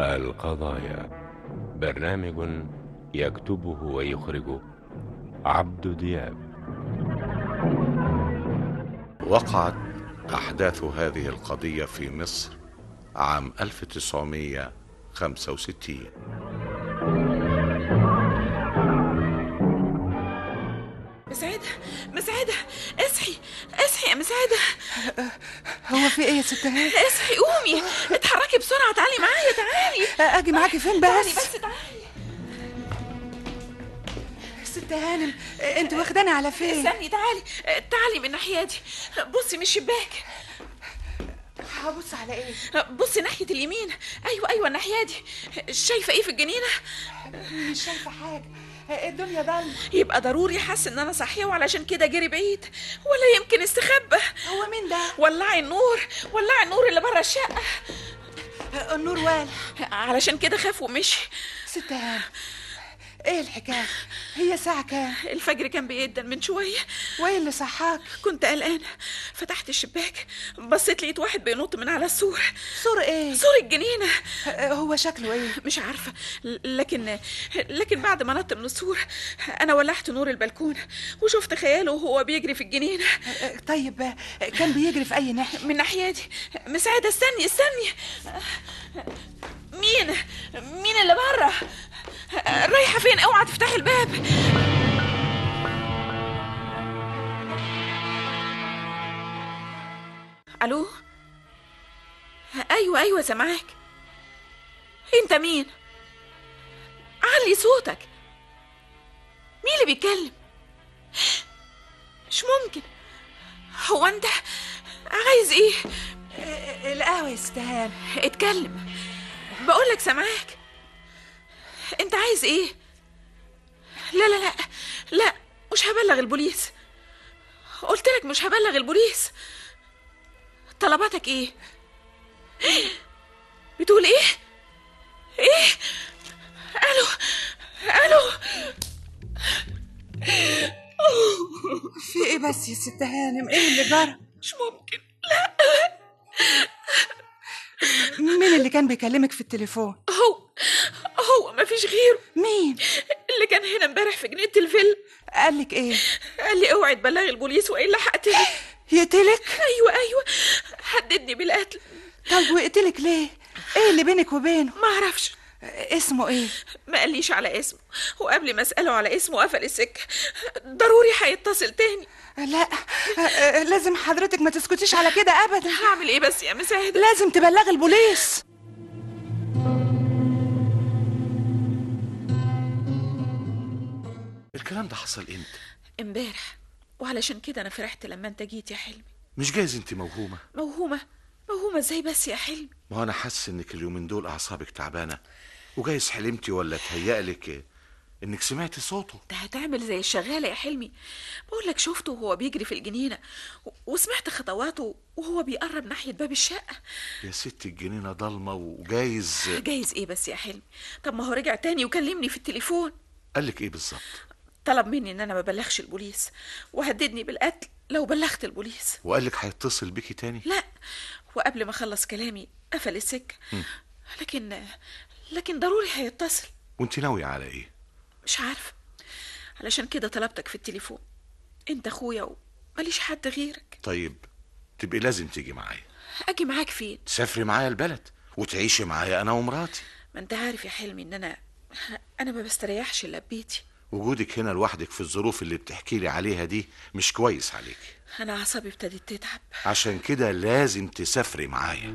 القضايا برنامج يكتبه ويخرجه عبد دياب وقعت أحداث هذه القضية في مصر عام 1965 مساعدة مساعدة اصحي اصحي يا مساعدة هو في ايه يا ست هانم اصحي قومي اتحركي بسرعة تعالي معايا تعالي اجي معاكي فين تعالي بس بس تعالي ست هانم انت واخداني على فين استني تعالي تعالي من الناحية دي بصي من الشباك هبص على ايه بصي ناحية اليمين ايوه ايوه الناحية دي شايفة ايه في الجنينة مش شايفه حاجه الدنيا ضلمه يبقى ضروري حس ان انا صحية وعلشان كده جري بعيد ولا يمكن استخبى هو مين ده ولعي النور ولعي النور اللي بره الشقة النور والع علشان كده خاف ومشي ست هانم ايه الحكايه هي ساعه كام الفجر كان بيدن من شوية وايه اللي صحاك كنت قلقانة فتحت الشباك بصيت لقيت واحد بينط من على السور سور ايه سور الجنينة هو شكله ايه مش عارفة لكن لكن بعد ما نط من السور أنا ولعت نور البلكونة وشفت خياله وهو بيجري في الجنينة طيب كان بيجري في اي ناحيه من ناحيتي مساعدة استني استني مين مين اللي بره رايحة فين اوعى تفتحي الباب الو ايوه ايوه سامعاك انت مين علي صوتك مين اللي بيتكلم مش ممكن هو انت عايز ايه القهوه يا ست هانم اتكلم بقولك سامعاك انت عايز ايه لا لا لا لا مش هبلغ البوليس قلت لك مش هبلغ البوليس طلباتك ايه بتقول ايه ايه الو الو في ايه بس يا ست هانم ايه اللي جرى مش ممكن مين اللي كان بيكلمك في التليفون هو هو مفيش غيره مين اللي كان هنا امبارح في جنينه الفيلم قالك ايه قال لي اوعي تبلغي البوليس والا هقتلك يقتلك ايوه ايوه هددني بالقتل طب وقتلك ليه ايه اللي بينك وبينه ما اعرفش اسمه ايه ما قاليش على اسمه وقبل ما اساله على اسمه قفل السكه ضروري هيتصل تاني لا لازم حضرتك ما تسكتيش على كده ابدا هعمل ايه بس يا مساعد لازم تبلغي البوليس الكلام ده حصل امتى امبارح وعلشان كده انا فرحت لما انت جيت يا حلمي مش جايز انت موهومه موهومه موهومه ازاي بس يا حلمي ما هو انا حاسس انك اليومين دول اعصابك تعبانه وجايز حلمتي ولا تهيألك انك سمعتي صوته ده هتعمل زي الشغاله يا حلمي بقول لك شفته وهو بيجري في الجنينه و- وسمعت خطواته وهو بيقرب ناحيه باب الشقه يا ست الجنينه ضلمه وجايز جايز ايه بس يا حلمي طب ما هو رجع تاني وكلمني في التليفون قالك ايه بالظبط طلب مني ان انا ما بلغش البوليس وهددني بالقتل لو بلغت البوليس وقالك هيتصل بيكي تاني لا وقبل ما اخلص كلامي قفل السكه لكن لكن ضروري هيتصل وانت ناويه على ايه مش عارفه علشان كده طلبتك في التليفون انت اخويا وماليش حد غيرك طيب تبقي لازم تيجي معايا اجي معاك فين تسافري معايا البلد وتعيشي معايا انا ومراتي ما انت عارف يا حلمي ان انا انا ما بستريحش الا ببيتي وجودك هنا لوحدك في الظروف اللي بتحكي لي عليها دي مش كويس عليكي انا اعصابي ابتدت تتعب عشان كده لازم تسافري معايا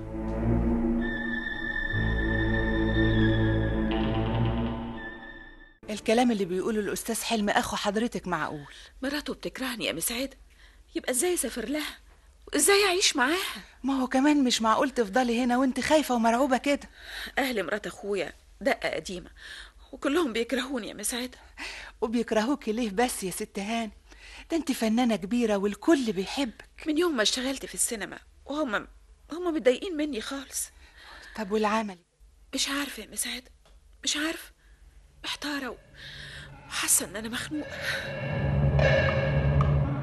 الكلام اللي بيقوله الاستاذ حلمي اخو حضرتك معقول مراته بتكرهني يا مسعده يبقى ازاي اسافر لها وازاي اعيش معاها ما هو كمان مش معقول تفضلي هنا وانت خايفه ومرعوبه كده اهل مرات اخويا دقه قديمه وكلهم بيكرهوني يا مسعده وبيكرهوكي ليه بس يا ست هاني ده انت فنانه كبيره والكل بيحبك من يوم ما اشتغلت في السينما وهم هم متضايقين مني خالص طب والعمل مش عارفه يا مسعده مش عارفه محتاره وحاسه ان انا مخنوقه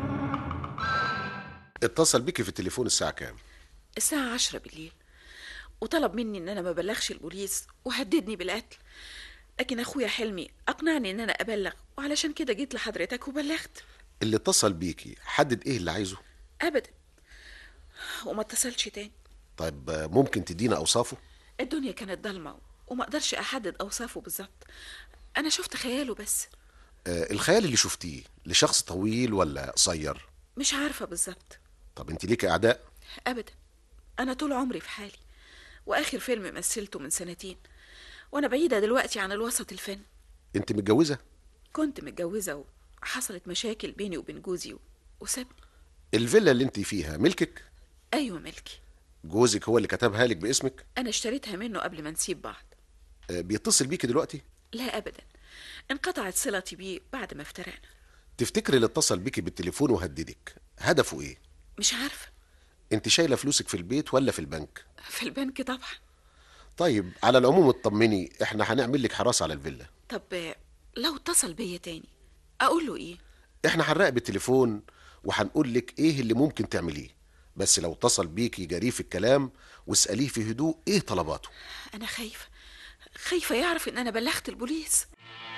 اتصل بيكي في التليفون الساعة كام؟ الساعه عشرة بالليل وطلب مني ان انا ما بلغش البوليس وهددني بالقتل لكن اخويا حلمي اقنعني ان انا ابلغ وعلشان كده جيت لحضرتك وبلغت اللي اتصل بيكي حدد ايه اللي عايزه ابدا وما اتصلش تاني طيب آه، ممكن تدينا اوصافه الدنيا كانت ضلمه وما اقدرش احدد اوصافه بالظبط انا شفت خياله بس آه، الخيال اللي شفتيه لشخص طويل ولا قصير مش عارفه بالظبط طب انت ليك اعداء ابدا انا طول عمري في حالي واخر فيلم مثلته من سنتين وانا بعيده دلوقتي عن الوسط الفني انت متجوزه كنت متجوزه وحصلت مشاكل بيني وبين جوزي و- وسابني الفيلا اللي انت فيها ملكك ايوه ملكي جوزك هو اللي كتبها لك باسمك انا اشتريتها منه قبل ما نسيب بعض آه، بيتصل بيكي دلوقتي لا ابدا انقطعت صلتي بيه بعد ما افترقنا تفتكري اللي اتصل بيكي بالتليفون وهددك هدفه ايه مش عارفه انت شايله فلوسك في البيت ولا في البنك في البنك طبعا طيب على العموم اطمني احنا هنعمل لك حراسه على الفيلا طب آه، لو اتصل بيا تاني اقول له ايه احنا هنراقب التليفون وهنقول لك ايه اللي ممكن تعمليه بس لو اتصل بيكي جريه في الكلام واساليه في هدوء ايه طلباته انا خايفه خايفه يعرف ان انا بلغت البوليس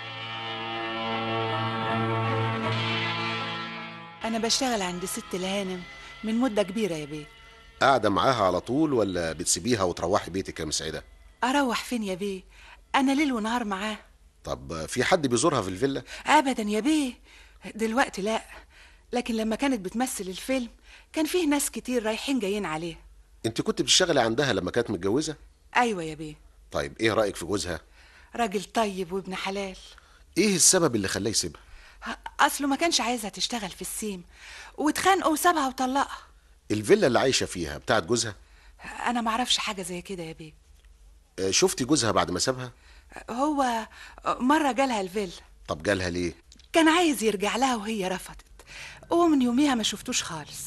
انا بشتغل عند ست الهانم من مده كبيره يا بيه قاعده معاها على طول ولا بتسيبيها وتروحي بيتك يا مسعده اروح فين يا بيه انا ليل ونهار معاه طب في حد بيزورها في الفيلا ابدا يا بيه دلوقتي لا لكن لما كانت بتمثل الفيلم كان فيه ناس كتير رايحين جايين عليها انت كنت بتشتغلي عندها لما كانت متجوزه ايوه يا بيه طيب ايه رايك في جوزها راجل طيب وابن حلال ايه السبب اللي خلاه يسيبها ه- اصله ما كانش عايزها تشتغل في السيم واتخانقوا وسابها وطلقها الفيلا اللي عايشه فيها بتاعت جوزها انا معرفش حاجه زي كده يا بيه آه، شفتي جوزها بعد ما سابها هو مره جالها الفيلا طب جالها ليه كان عايز يرجع لها وهي رفضت ومن يوميها ما شفتوش خالص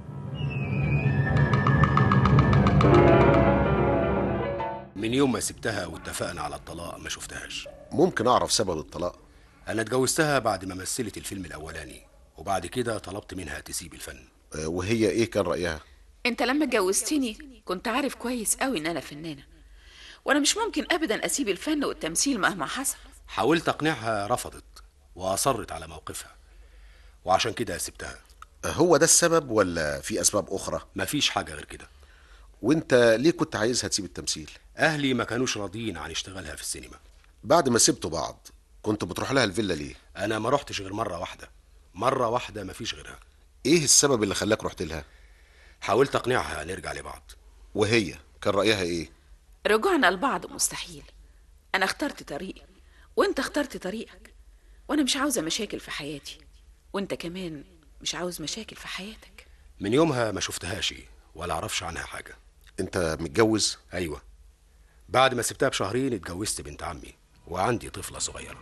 من يوم ما سبتها واتفقنا على الطلاق ما شفتهاش ممكن اعرف سبب الطلاق انا اتجوزتها بعد ما مثلت الفيلم الاولاني وبعد كده طلبت منها تسيب الفن آه، وهي ايه كان رايها انت لما اتجوزتني كنت عارف كويس قوي ان انا فنانه وانا مش ممكن ابدا اسيب الفن والتمثيل مهما حصل حاولت اقنعها رفضت واصرت على موقفها وعشان كده سبتها آه، هو ده السبب ولا في اسباب اخرى مفيش حاجه غير كده وانت ليه كنت عايزها تسيب التمثيل اهلي ما كانوش راضيين عن اشتغالها في السينما بعد ما سبتوا بعض كنت بتروح لها الفيلا ليه انا ما رحتش غير مره واحده مره واحده مفيش غيرها ايه السبب اللي خلاك رحت لها حاولت اقنعها نرجع لبعض وهي كان رايها ايه رجوعنا لبعض مستحيل انا اخترت طريقي وانت اخترت طريقك وانا مش عاوزه مشاكل في حياتي وانت كمان مش عاوز مشاكل في حياتك من يومها ما شفتهاش ولا اعرفش عنها حاجه انت متجوز ايوه بعد ما سبتها بشهرين اتجوزت بنت عمي وعندي طفله صغيره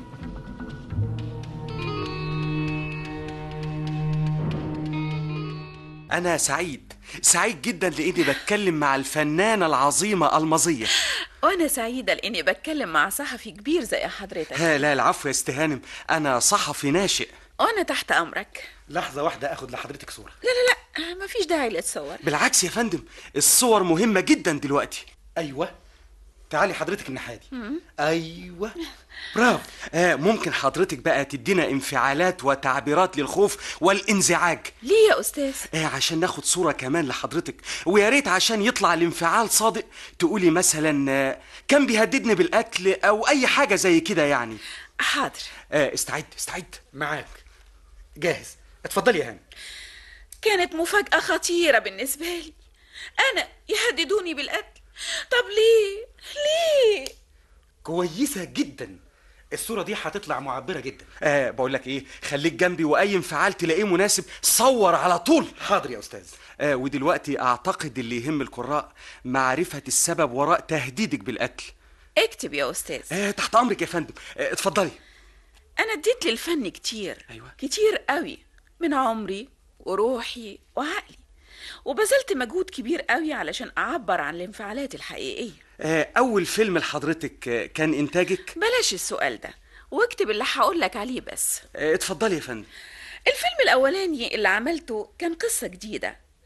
أنا سعيد سعيد جدا لإني بتكلم مع الفنانة العظيمة المظية وانا سعيده لاني بتكلم مع صحفي كبير زي حضرتك ها لا العفو يا استهانم أنا صحفي ناشئ وانا تحت امرك لحظة واحدة أخد لحضرتك صورة لا لا لا مفيش داعي لتصور بالعكس يا فندم الصور مهمة جدا دلوقتي أيوة تعالي حضرتك الناحية دي أيوة برافو آه ممكن حضرتك بقى تدينا انفعالات وتعبيرات للخوف والانزعاج ليه يا استاذ آه عشان ناخد صورة كمان لحضرتك ويا ريت عشان يطلع الانفعال صادق تقولي مثلا آه، كان بيهددني بالقتل أو أي حاجة زي كده يعني حاضر آه استعد استعد معاك جاهز اتفضلي يا هاني كانت مفاجاه خطيره بالنسبه لي انا يهددوني بالقتل طب ليه ليه كويسة جدا الصورة دي هتطلع معبرة جدا آه بقول لك ايه خليك جنبي واي انفعال تلاقيه مناسب صور على طول حاضر يا استاذ آه ودلوقتي اعتقد اللي يهم القراء معرفة السبب وراء تهديدك بالقتل اكتب يا استاذ آه تحت امرك يا فندم آه اتفضلي انا اديت للفن كتير أيوة. كتير قوي من عمري وروحي وعقلي وبذلت مجهود كبير قوي علشان اعبر عن الانفعالات الحقيقيه آه اول فيلم لحضرتك آه كان انتاجك بلاش السؤال ده واكتب اللي هقول لك عليه بس آه اتفضلي يا فندم الفيلم الاولاني اللي عملته كان قصه جديده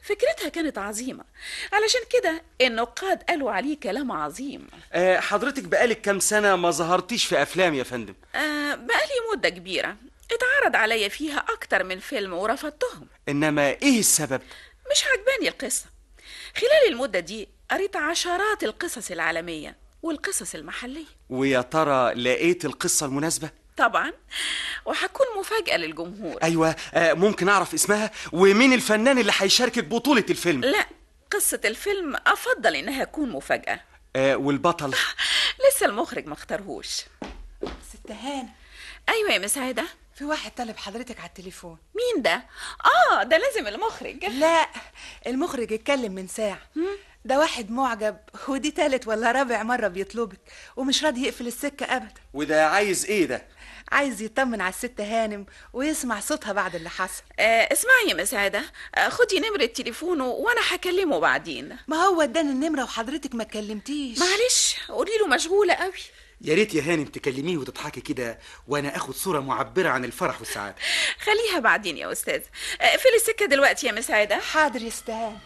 فكرتها كانت عظيمة علشان كده النقاد قالوا عليه كلام عظيم آه حضرتك بقالك كام سنة ما ظهرتيش في أفلام يا فندم آه بقالي مدة كبيرة اتعرض عليا فيها أكتر من فيلم ورفضتهم إنما إيه السبب؟ مش عجباني القصة خلال المدة دي قريت عشرات القصص العالمية والقصص المحلية ويا ترى لقيت القصة المناسبة؟ طبعا وهتكون مفاجأة للجمهور أيوة آه ممكن أعرف اسمها ومين الفنان اللي هيشاركك بطولة الفيلم؟ لا قصة الفيلم أفضل إنها تكون مفاجأة آه والبطل لسه المخرج ما اختارهوش ست هانة أيوة يا مساعدة في واحد طلب حضرتك على التليفون مين ده؟ آه ده لازم المخرج لا المخرج اتكلم من ساعة ده واحد معجب ودي تالت ولا رابع مرة بيطلبك ومش راضي يقفل السكة أبدا وده عايز إيه ده؟ عايز يطمن على الست هانم ويسمع صوتها بعد اللي حصل آه اسمعي يا مساعدة آه خدي نمرة تليفونه وأنا هكلمه بعدين ما هو اداني النمرة وحضرتك ما اتكلمتيش معلش قولي له مشغولة قوي يا ريت يا هانم تكلميه وتضحكي كده وانا اخد صوره معبره عن الفرح والسعاده خليها بعدين يا أستاذ اقفلي السكة دلوقتي يا مساعدة حاضر يا استهان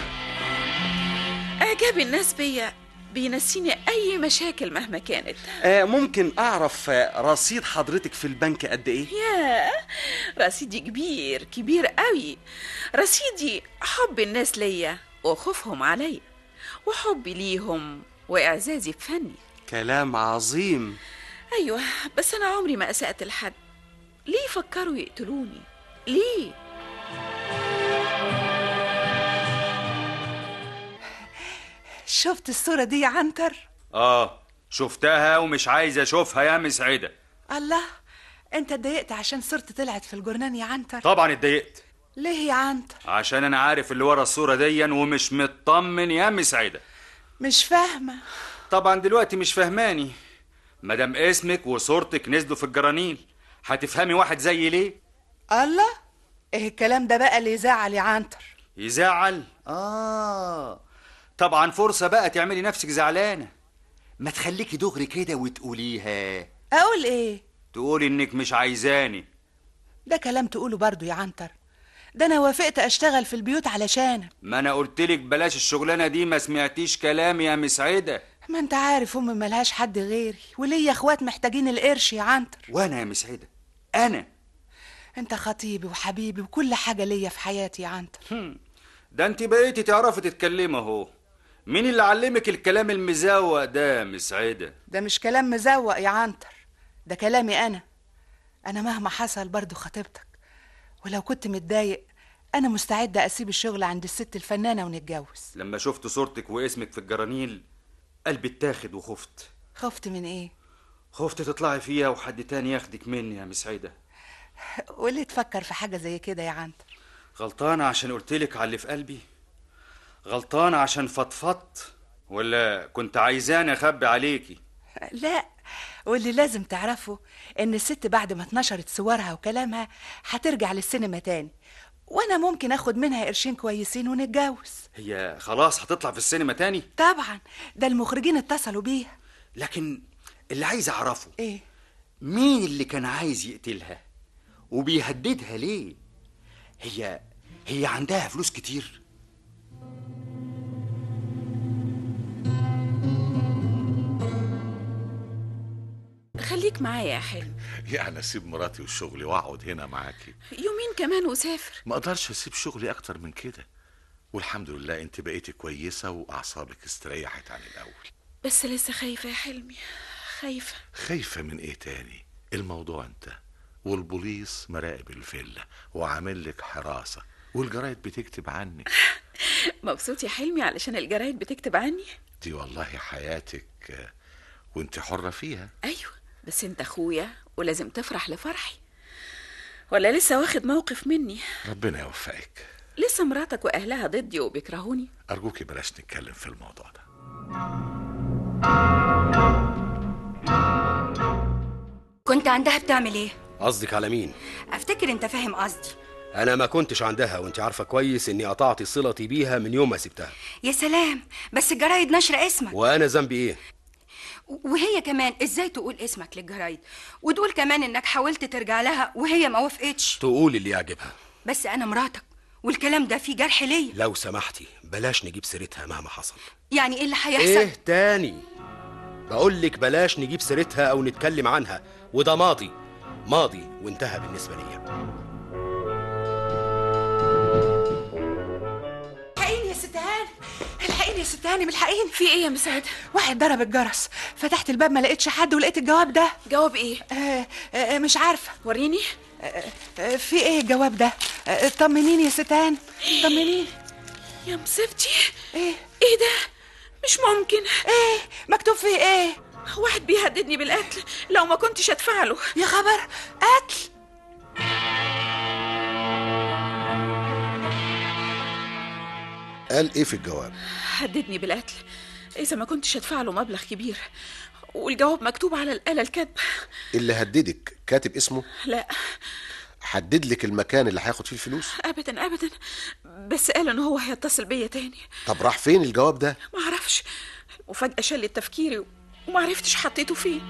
إعجاب الناس بيا بينسيني أي مشاكل مهما كانت آه ممكن أعرف آه، رصيد حضرتك في البنك قد إيه؟ ياه رصيدي كبير كبير قوي رصيدي حب الناس ليا وخوفهم عليا وحبي ليهم وإعزازي بفني كلام عظيم أيوة بس أنا عمري ما أسأت لحد ليه فكروا يقتلوني ليه شفت الصورة دي يا عنتر اه شفتها ومش عايز اشوفها يا مسعدة الله انت اتضايقت عشان صورتي طلعت في الجورنان يا عنتر طبعا اتضايقت ليه يا عنتر عشان انا عارف اللي ورا الصورة دي ومش مطمن يا مسعدة مش فاهمة طبعا دلوقتي مش فهماني مادام اسمك وصورتك نزلوا في الجرانيل هتفهمي واحد زي ليه الله ايه الكلام ده بقى اللي يزعل يا عنتر يزعل اه طبعا فرصة بقى تعملي نفسك زعلانة ما تخليكي دغري كده وتقوليها اقول ايه تقولي انك مش عايزاني ده كلام تقوله برضو يا عنتر ده انا وافقت اشتغل في البيوت علشانك ما انا قلتلك بلاش الشغلانة دي ما سمعتيش كلامي يا مسعدة ما انت عارف امي ملهاش حد غيري وليا اخوات محتاجين القرش يا عنتر وانا يا مسعدة انا انت خطيبي وحبيبي وكل حاجة ليا في حياتي يا عنتر ده انت بقيتي تعرفي تتكلمي اهو مين اللي علمك الكلام المزوق ده يا مسعدة ده مش كلام مزوق يا عنتر ده كلامي انا انا مهما حصل برضو خطيبتك ولو كنت متضايق انا مستعدة اسيب الشغل عند الست الفنانة ونتجوز لما شفت صورتك واسمك في الجرانيل قلبي اتاخد وخفت خفت من ايه خفت تطلعي فيها وحد تاني ياخدك مني يا مسعدة وليه تفكر في حاجة زي كده يا عنتر غلطانة عشان قلتلك على اللي في قلبي غلطانة عشان فضفضت ولا كنت عايزاني اخبي عليكي لا واللي لازم تعرفه ان الست بعد ما اتنشرت صورها وكلامها هترجع للسينما تاني وانا ممكن اخد منها قرشين كويسين ونتجوز هي خلاص هتطلع في السينما تاني طبعا ده المخرجين اتصلوا بيها لكن اللي عايز اعرفه ايه مين اللي كان عايز يقتلها وبيهددها ليه هي هي عندها فلوس كتير خليك معايا يا حلم يعني اسيب مراتي وشغلي واقعد هنا معاكي يومين كمان وسافر ما اقدرش اسيب شغلي اكتر من كده والحمد لله انت بقيتي كويسه واعصابك استريحت عن الاول بس لسه خايفة يا حلمي خايفة خايفه من ايه تاني الموضوع انت والبوليس مراقب الفيلا وعامل لك حراسه والجرايد بتكتب عنك مبسوط يا حلمي علشان الجرايد بتكتب عني دي والله حياتك آه، وانت حره فيها أيوة بس أنت أخويا ولازم تفرح لفرحي ولا لسه واخد موقف مني ربنا يوفقك لسه مراتك وأهلها ضدي وبيكرهوني ارجوكي بلاش نتكلم في الموضوع ده كنت عندها بتعمل ايه قصدك على مين افتكر انت فاهم قصدي انا ما كنتش عندها وانت عارفه كويس اني قطعت صلتي بيها من يوم ما سبتها يا سلام بس الجرايد نشر اسمك وانا ذنبي ايه وهي كمان ازاي تقول اسمك للجرايد وتقول كمان انك حاولت ترجع لها وهي ما وافقتش تقول اللي يعجبها بس انا مراتك والكلام ده فيه جرح ليا لو سمحتي بلاش نجيب سيرتها مهما حصل يعني ايه اللي هيحصل ايه تاني بقول لك بلاش نجيب سيرتها او نتكلم عنها وده ماضي ماضي وانتهى بالنسبه ليا الحقيني يا ست هاني الحقيني يا ست هاني الحقيني في ايه يا مساعدة واحد ضرب الجرس فتحت الباب ما لقيتش حد ولقيت الجواب ده جواب ايه آه آه مش عارفه وريني آه آه في ايه الجواب ده آه طمنيني يا ست هاني طمنيني يا مصيبتي ايه ايه ده مش ممكن ايه مكتوب فيه ايه واحد بيهددني بالقتل لو ما كنتش ادفع له يا خبر قتل قال ايه في الجواب هددني بالقتل اذا ما كنتش ادفع له مبلغ كبير والجواب مكتوب على الآلة الكاتبة اللي هددك كاتب اسمه لا حدد لك المكان اللي هياخد فيه الفلوس ابدا ابدا بس قال ان هو هيتصل بيا تاني طب راح فين الجواب ده ما اعرفش وفجأة شل تفكيري وما عرفتش حطيته فين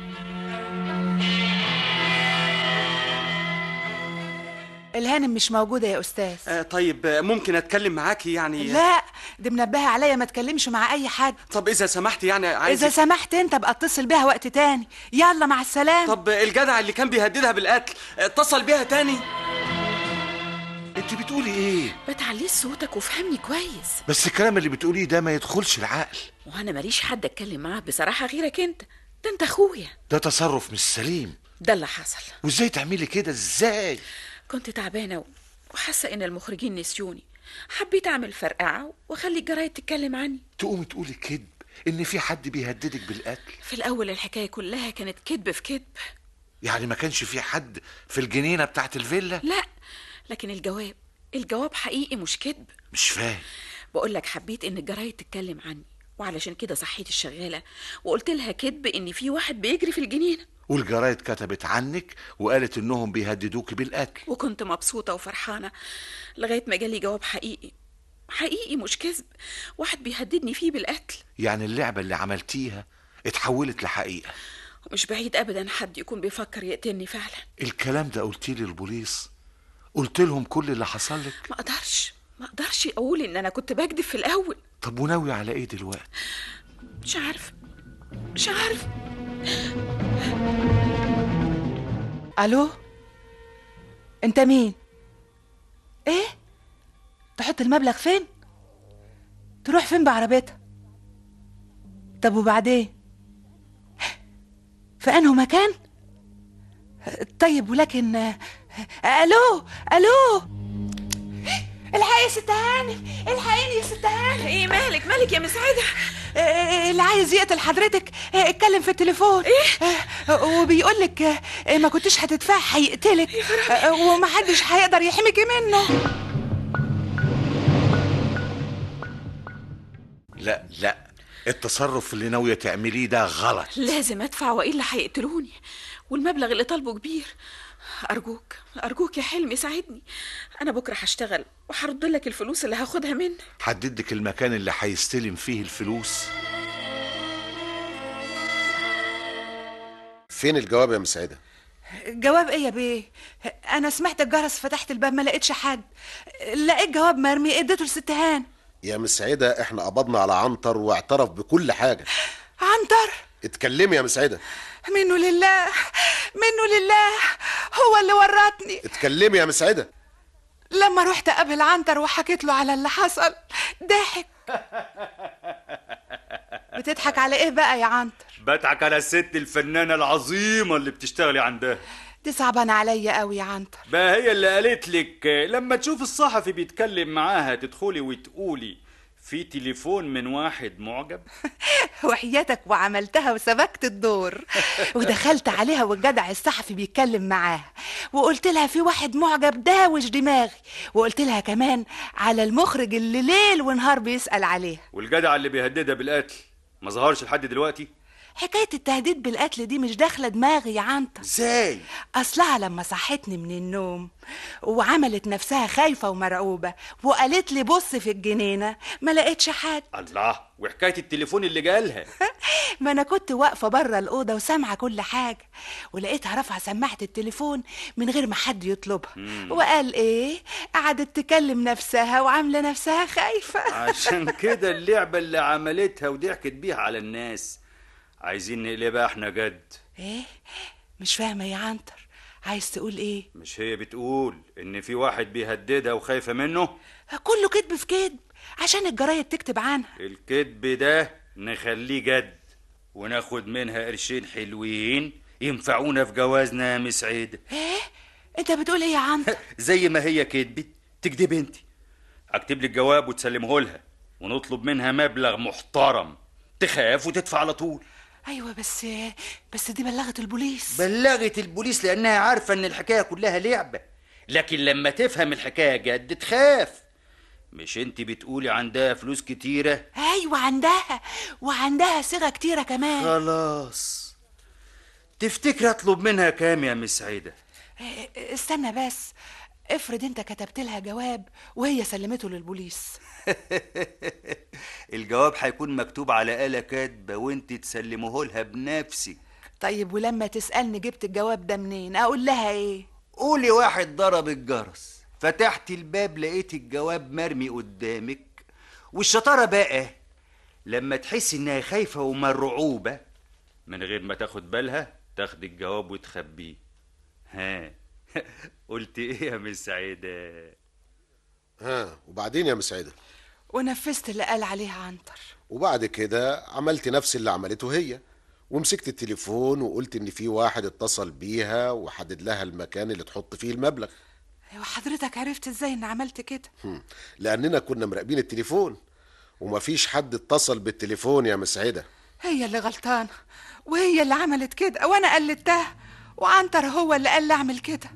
الهانم مش موجوده يا استاذ آه طيب آه، ممكن اتكلم معاكي يعني لا دي منبهه عليا ما تكلمش مع اي حد طب اذا سمحت يعني عايز اذا سمحت انت بقى اتصل بيها وقت تاني يلا مع السلامه طب الجدع اللي كان بيهددها بالقتل اتصل بيها تاني انت بتقولي ايه بتعليش صوتك وفهمني كويس بس الكلام اللي بتقوليه ده ما يدخلش العقل وانا ماليش حد اتكلم معاه بصراحة غيرك انت ده انت اخويا ده تصرف مش سليم ده اللي حصل وازاي تعملي كده ازاي كنت تعبانة و- وحاسة ان المخرجين نسيوني حبيت اعمل فرقعة واخلي الجرايد تتكلم عني تقومي تقولي كذب ان في حد بيهددك بالقتل في الاول الحكاية كلها كانت كذب في كذب يعني ما كانش في حد في الجنينه بتاعت الفيلا لا لكن الجواب الجواب حقيقي مش كذب مش فاهم بقول لك حبيت ان الجرايد تتكلم عني وعلشان كده صحيت الشغالة وقلت لها كذب ان في واحد بيجري في الجنينة والجرايد كتبت عنك وقالت انهم بيهددوك بالقتل وكنت مبسوطة وفرحانة لغاية ما جالي جواب حقيقي حقيقي مش كذب واحد بيهددني فيه بالقتل يعني اللعبه اللي عملتيها اتحولت لحقيقه ومش بعيد ابدا حد يكون بيفكر يقتلني فعلا الكلام ده قلتيه للبوليس قلت لهم كل اللي حصل لك ما اقدرش ما اقدرش اقول ان انا كنت بكذب في الاول طب وناوي على ايه دلوقتي مش عارف مش عارف الو انت مين ايه تحط المبلغ فين تروح فين بعربيتها طب وبعدين في انه مكان طيب ولكن الو الو الحقي يا ست هاني الحقيني يا ست هاني ايه مالك مالك يا مسعدة آه، اللي عايز يقتل حضرتك آه، اتكلم في التليفون ايه وبيقول لك آه، ما كنتش هتدفع هيقتلك آه، ومحدش هيقدر يحميكي منه لا لا التصرف اللي ناويه تعمليه ده غلط لازم ادفع والا هيقتلوني والمبلغ اللي طالبه كبير ارجوك ارجوك يا حلمي ساعدني انا بكره هشتغل وهرد لك الفلوس اللي هاخدها منك حددك المكان اللي هيستلم فيه الفلوس فين الجواب يا مسعده جواب ايه يا بيه انا سمعت الجرس فتحت الباب ما لقيتش حد لقيت جواب مرمي اديته لست هان يا مسعده احنا قبضنا على عنتر واعترف بكل حاجه عنتر اتكلمي يا مسعده منه لله منه لله هو اللي ورطني اتكلمي يا مسعده لما رحت اقابل عنتر وحكيت له على اللي حصل ضحك بتضحك على ايه بقى يا عنتر بضحك على الست الفنانة العظيمة اللي بتشتغلي عندها دي صعبانه عليا قوي يا عنتر بقى هي اللي قالت لك لما تشوف الصحفي بيتكلم معاها تدخلي وتقولي في تليفون من واحد معجب وحياتك وعملتها وسبكت الدور ودخلت عليها والجدع الصحفي بيتكلم معاها وقلت لها في واحد معجب داوش دماغي وقلت لها كمان على المخرج اللي ليل ونهار بيسأل عليها والجدع اللي بيهددها بالقتل ما ظهرش لحد دلوقتي حكاية التهديد بالقتل دي مش داخلة دماغي يا عنتر ازاي أصلها لما صحتني من النوم وعملت نفسها خايفة ومرعوبة وقالت لي بص في الجنينة ما لقيتش حد الله وحكايه التليفون اللي جالها ما أنا كنت واقفة بره الأوضة وسامعة كل حاجة ولقيتها رافعة سماعة التليفون من غير ما حد يطلبها وقال إيه قعدت تكلم نفسها وعاملة نفسها خايفة عشان كده اللعبه اللي عملتها وضحكت بيها على الناس عايزين نقلبها احنا جد إيه مش فاهمة يا عنتر عايز تقول إيه مش هي بتقول ان في واحد بيهددها وخايفه منه كله كذب في كذب عشان الجرايد تكتب عنها الكذب ده نخليه جد وناخد منها قرشين حلوين ينفعونا في جوازنا يا مس عيد إيه أنت بتقول إيه يا عنتر زي ما هي كدبت تكدب انت اكتب لك جواب وتسلمه لها ونطلب منها مبلغ محترم تخاف وتدفع على طول أيوة بس بس دي بلغت البوليس بلغت البوليس لانها عارفه ان الحكايه كلها لعبه لكن لما تفهم الحكايه جد تخاف مش انت بتقولي عندها فلوس كتيره أيوة عندها وعندها صيغة كتيرة كمان خلاص تفتكر اطلب منها كام يا مس عيده إيه، استنى بس افرض انت كتبت لها جواب وهي سلمته للبوليس الجواب هيكون مكتوب على آلة كاتبة وانت تسلمه لها بنفسك طيب ولما تسألني جبت الجواب ده منين اقول لها ايه قولي واحد ضرب الجرس فتحت الباب لقيت الجواب مرمي قدامك والشطارة بقى لما تحس انها خايفة ومرعوبة من غير ما تاخد بالها تاخد الجواب وتخبيه ها قلت ايه يا مس سعيدة ها وبعدين يا مسعدة ونفذت اللي قال عليها عنتر وبعد كده عملت نفس اللي عملته هي ومسكت التليفون وقلت ان في واحد اتصل بيها وحدد لها المكان اللي تحط فيه المبلغ وحضرتك عرفت ازاي ان عملت كده هم، لاننا كنا مراقبين التليفون ومفيش حد اتصل بالتليفون يا مسعدة هي اللي غلطانة وهي اللي عملت كده وانا قلدتها وعنتر هو اللي قال لي اعمل كده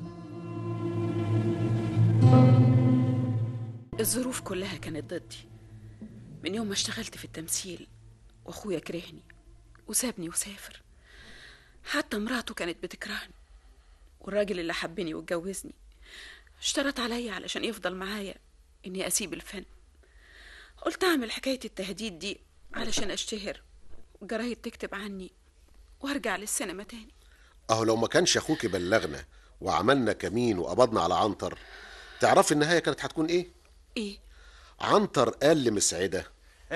الظروف كلها كانت ضدي من يوم ما اشتغلت في التمثيل واخويا كرهني وسابني وسافر حتى مراته كانت بتكرهني والراجل اللي حبني واتجوزني اشترط عليا علشان يفضل معايا اني اسيب الفن قلت اعمل حكاية التهديد دي علشان اشتهر والجرايد تكتب عني وارجع للسينما تاني اهو لو ما كانش اخوك بلغنا وعملنا كمين وقبضنا على عنتر تعرف النهاية كانت هتكون ايه ايه عنتر قال لمسعدة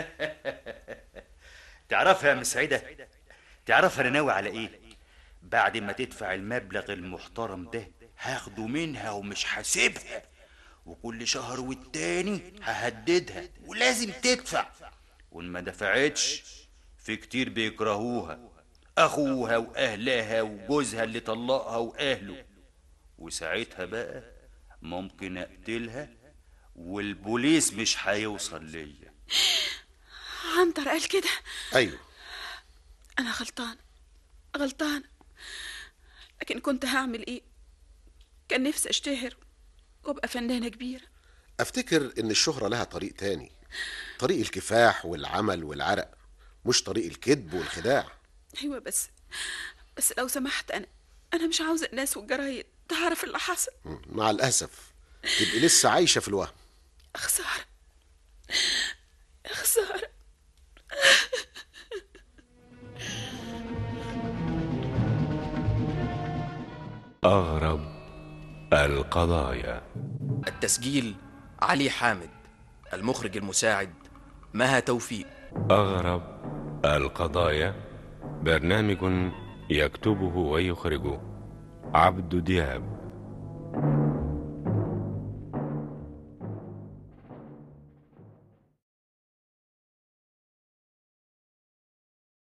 تعرفها يا مس سعيدة تعرفها انا ناوي على ايه بعد ما تدفع المبلغ المحترم ده هاخده منها ومش هسيبها وكل شهر والتاني ههددها ولازم تدفع وان ما دفعتش في كتير بيكرهوها اخوها واهلها وجوزها اللي طلقها واهله وساعتها بقى ممكن اقتلها والبوليس مش هيوصل ليا عنتر قال كده ايوه انا غلطان غلطان لكن كنت هعمل ايه كان نفسي اشتهر وابقى فنانة كبيرة افتكر ان الشهرة لها طريق تاني طريق الكفاح والعمل والعرق مش طريق الكذب والخداع ايوه بس بس لو سمحت انا انا مش عاوزة الناس والجرايد تعرف اللي حصل مم، مع الاسف تبقي لسه عايشة في الوهم خسارة خسارة أغرب القضايا التسجيل علي حامد المخرج المساعد مها توفيق أغرب القضايا برنامج يكتبه ويخرجه عبد دياب